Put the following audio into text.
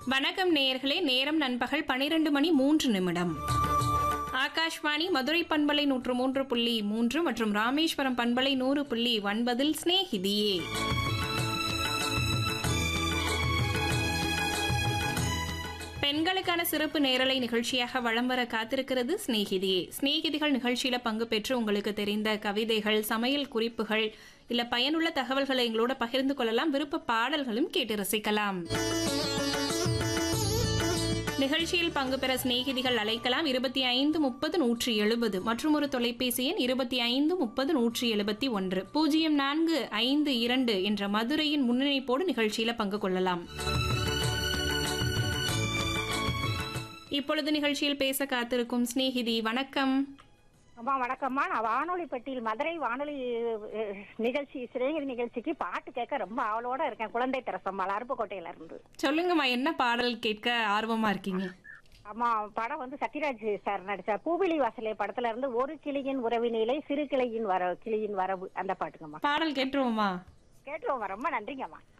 வணக்கம் நேயர்களே நேரம் நண்பகல் பனிரெண்டு மணி மூன்று நிமிடம் ஆகாஷ்வாணி மதுரை பண்பலை நூற்று மூன்று புள்ளி மூன்று மற்றும் ராமேஸ்வரம் பண்பலை நூறு புள்ளி ஒன்பதில் ஸ்நேகிதியே பெண்களுக்கான சிறப்பு நேரலை நிகழ்ச்சியாக வலம் வர காத்திருக்கிறது ஸ்நேகிதியே ஸ்நேகிதிகள் நிகழ்ச்சியில பங்கு பெற்று உங்களுக்கு தெரிந்த கவிதைகள் சமையல் குறிப்புகள் இல்ல பயனுள்ள தகவல்களை எங்களோட பகிர்ந்து கொள்ளலாம் விருப்ப பாடல்களும் கேட்டு ரசிக்கலாம் நிகழ்ச்சியில் பங்கு பெற சிநேகிதிகள் அழைக்கலாம் இருபத்தி ஐந்து முப்பது நூற்றி எழுபது மற்றும் ஒரு தொலைபேசி எண் இருபத்தி ஐந்து முப்பது நூற்றி எழுபத்தி ஒன்று பூஜ்ஜியம் நான்கு ஐந்து இரண்டு என்ற மதுரையின் முன்னிணைப்போடு நிகழ்ச்சியில பங்கு கொள்ளலாம் இப்பொழுது நிகழ்ச்சியில் பேச காத்திருக்கும் சிநேகிதி வணக்கம் அம்மா வணக்கம்மா நான் வானொலி பெட்டியில் மதுரை வானொலி அஹ், நிகழ்ச்சி சிறைகள் நிகழ்ச்சிக்கு பாட்டு கேட்க ரொம்ப ஆவலோட இருக்கேன் குழந்தை தரசம்மாள் அருப்புக்கோட்டையில இருந்து சொல்லுங்கம்மா என்ன பாடல் கேட்க ஆர்வமா இருக்கீங்க அம்மா படம் வந்து சத்யராஜ் சார் நடிச்ச பூவிலி வாசலே படத்துல இருந்து ஒரு கிளியின் உறவினிலை சிறு கிளையின் வர கிளியின் வரவு அந்த பாட்டுங்கம்மா பாடல் கேட்டுருவோமா கேட்டுருவோம் ரொம்ப நன்றிங்கம்மா